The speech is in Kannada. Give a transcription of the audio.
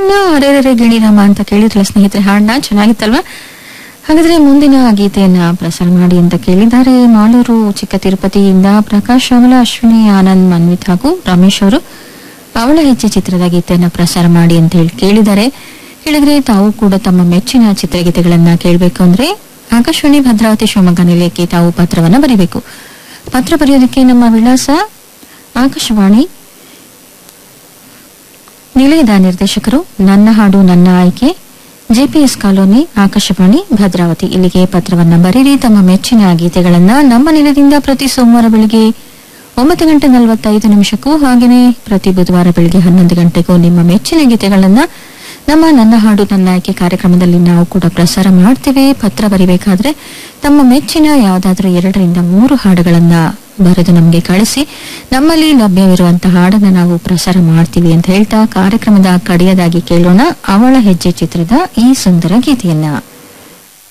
ನನ್ನ ಅರೆರೆ ಗಿಣಿರಾಮ ಅಂತ ಕೇಳಿದ್ರಲ್ಲ ಸ್ನೇಹಿತರೆ ಹಾಡನ್ನ ಚೆನ್ನಾಗಿತ್ತಲ್ವಾ ಹಾಗಾದ್ರೆ ಮುಂದಿನ ಗೀತೆಯನ್ನ ಪ್ರಸಾರ ಮಾಡಿ ಅಂತ ಕೇಳಿದ್ದಾರೆ ಮಾಲೂರು ಚಿಕ್ಕ ತಿರುಪತಿಯಿಂದ ಪ್ರಕಾಶ್ ಅವಳ ಅಶ್ವಿನಿ ಆನಂದ್ ಮನ್ವಿತ್ ಹಾಗೂ ರಮೇಶ್ ಅವರು ಅವಳ ಹೆಜ್ಜೆ ಚಿತ್ರದ ಗೀತೆಯನ್ನ ಪ್ರಸಾರ ಮಾಡಿ ಅಂತ ಹೇಳಿ ಕೇಳಿದ್ದಾರೆ ಹೇಳಿದ್ರೆ ತಾವು ಕೂಡ ತಮ್ಮ ಮೆಚ್ಚಿನ ಚಿತ್ರಗೀತೆಗಳನ್ನ ಕೇಳಬೇಕು ಅಂದ್ರೆ ಆಕಾಶವಾಣಿ ಭದ್ರಾವತಿ ಶಿವಮೊಗ್ಗ ನಿಲಯಕ್ಕೆ ತಾವು ಪತ್ರವನ್ನ ಬರೀಬೇಕು ಪತ್ರ ಬರೆಯೋದಕ್ಕೆ ನಮ್ಮ ವಿಳಾಸ ಆಕಾಶವಾಣಿ ನಿಲಯದ ನಿರ್ದೇಶಕರು ನನ್ನ ಹಾಡು ನನ್ನ ಆಯ್ಕೆ ಜೆಪಿಎಸ್ ಕಾಲೋನಿ ಆಕಾಶವಾಣಿ ಭದ್ರಾವತಿ ಇಲ್ಲಿಗೆ ಪತ್ರವನ್ನ ಬರೀರಿ ತಮ್ಮ ಮೆಚ್ಚಿನ ಗೀತೆಗಳನ್ನ ನಮ್ಮ ನಿಲಯದಿಂದ ಪ್ರತಿ ಸೋಮವಾರ ಬೆಳಿಗ್ಗೆ ಒಂಬತ್ತು ಗಂಟೆ ನಲವತ್ತೈದು ನಿಮಿಷಕ್ಕೂ ಹಾಗೆಯೇ ಪ್ರತಿ ಬುಧವಾರ ಬೆಳಿಗ್ಗೆ ಹನ್ನೊಂದು ಗಂಟೆಗೂ ನಿಮ್ಮ ಮೆಚ್ಚಿನ ಗೀತೆಗಳನ್ನ ನಮ್ಮ ನನ್ನ ಹಾಡು ನನ್ನ ಆಯ್ಕೆ ಕಾರ್ಯಕ್ರಮದಲ್ಲಿ ನಾವು ಕೂಡ ಪ್ರಸಾರ ಮಾಡ್ತೇವೆ ಪತ್ರ ಬರಿಬೇಕಾದ್ರೆ ತಮ್ಮ ಮೆಚ್ಚಿನ ಯಾವುದಾದ್ರೂ ಎರಡರಿಂದ ಮೂರು ಹಾಡುಗಳನ್ನ ಬರೆದು ನಮಗೆ ಕಳಿಸಿ ನಮ್ಮಲ್ಲಿ ಲಭ್ಯವಿರುವಂತಹ ಹಾಡನ್ನ ನಾವು ಪ್ರಸಾರ ಮಾಡ್ತೀವಿ ಅಂತ ಹೇಳ್ತಾ ಕಾರ್ಯಕ್ರಮದ ಕಡೆಯದಾಗಿ ಕೇಳೋಣ ಅವಳ ಹೆಜ್ಜೆ ಚಿತ್ರದ ಈ ಸುಂದರ ಗೀತೆಯನ್ನ